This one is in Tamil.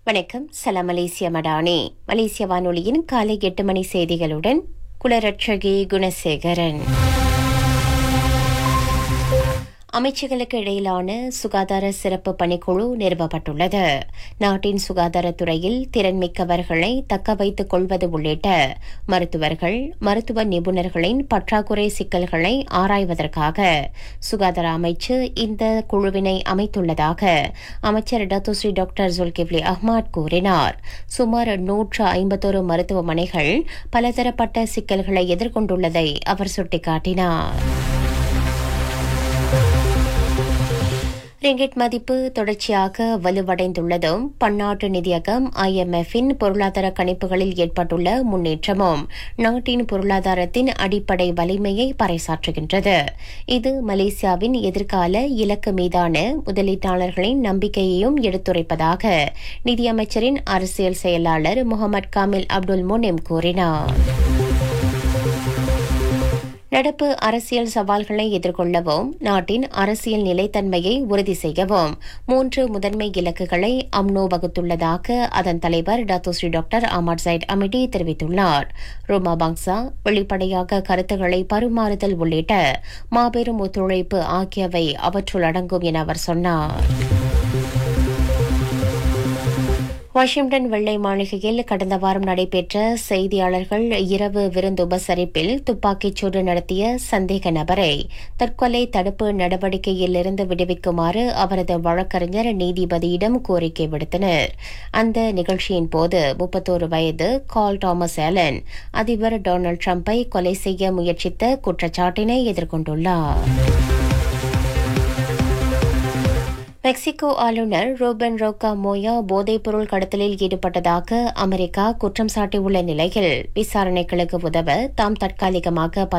வணக்கம் சலாம் மலேசிய மடானி மலேசிய வானொலியின் காலை எட்டு மணி செய்திகளுடன் குலரட்சகி குணசேகரன் அமைச்சுகளுக்கு இடையிலான சுகாதார சிறப்பு பணிக்குழு நிறுவப்பட்டுள்ளது நாட்டின் சுகாதாரத்துறையில் திறன்மிக்கவர்களை தக்க வைத்துக் கொள்வது உள்ளிட்ட மருத்துவர்கள் மருத்துவ நிபுணர்களின் பற்றாக்குறை சிக்கல்களை ஆராய்வதற்காக சுகாதார அமைச்சு இந்த குழுவினை அமைத்துள்ளதாக அமைச்சர் டத்துஸ்ரீ டாக்டர் ஜுல்கிவ்லி அஹ்மத் கூறினார் சுமார் நூற்று ஐம்பத்தோரு மருத்துவமனைகள் பலதரப்பட்ட சிக்கல்களை எதிர்கொண்டுள்ளதை அவர் சுட்டிக்காட்டினார் ரிங்கிட் மதிப்பு தொடர்ச்சியாக வலுவடைந்துள்ளதும் பன்னாட்டு நிதியகம் ஐஎம்எஃபின் பொருளாதார கணிப்புகளில் ஏற்பட்டுள்ள முன்னேற்றமும் நாட்டின் பொருளாதாரத்தின் அடிப்படை வலிமையை பறைசாற்றுகின்றது இது மலேசியாவின் எதிர்கால இலக்கு மீதான முதலீட்டாளர்களின் நம்பிக்கையையும் எடுத்துரைப்பதாக நிதியமைச்சரின் அரசியல் செயலாளர் முகமது காமில் அப்துல் முனிம் கூறினார் நடப்பு அரசியல் சவால்களை எதிர்கொள்ளவும் நாட்டின் அரசியல் நிலைத்தன்மையை உறுதி செய்யவும் மூன்று முதன்மை இலக்குகளை அம்னோ வகுத்துள்ளதாக அதன் தலைவர் doctor doctor Ahmad Zahid Hamidi தெரிவித்துள்ளார் ரோமா பாங்சா வெளிப்படையாக கருத்துக்களை பரிமாறுதல் உள்ளிட்ட மாபெரும் ஒத்துழைப்பு ஆகியவை அவற்றுள் அடங்கும் என அவர் சொன்னார் வாஷிங்டன் வெள்ளை மாளிகையில் கடந்த வாரம் நடைபெற்ற செய்தியாளர்கள் இரவு விருந்து உபசரிப்பில் துப்பாக்கிச்சூடு நடத்திய சந்தேக நபரை தற்கொலை தடுப்பு நடவடிக்கையிலிருந்து விடுவிக்குமாறு அவரது வழக்கறிஞர் நீதிபதியிடம் கோரிக்கை விடுத்தனர் அந்த நிகழ்ச்சியின் போது முப்பத்தோரு வயது கால் தாமஸ் ஆலன் அதிபர் டொனால்டு டிரம்பை கொலை செய்ய முயற்சித்த குற்றச்சாட்டினை எதிர்கொண்டுள்ளார் மெக்சிகோ ஆளுநர் ரோபன் ரோக்கா மோயா போதைப்பொருள் கடத்தலில் ஈடுபட்டதாக அமெரிக்கா குற்றம் சாட்டியுள்ள நிலையில் விசாரணைகளுக்கு உதவ தாம் தற்காலிகமாக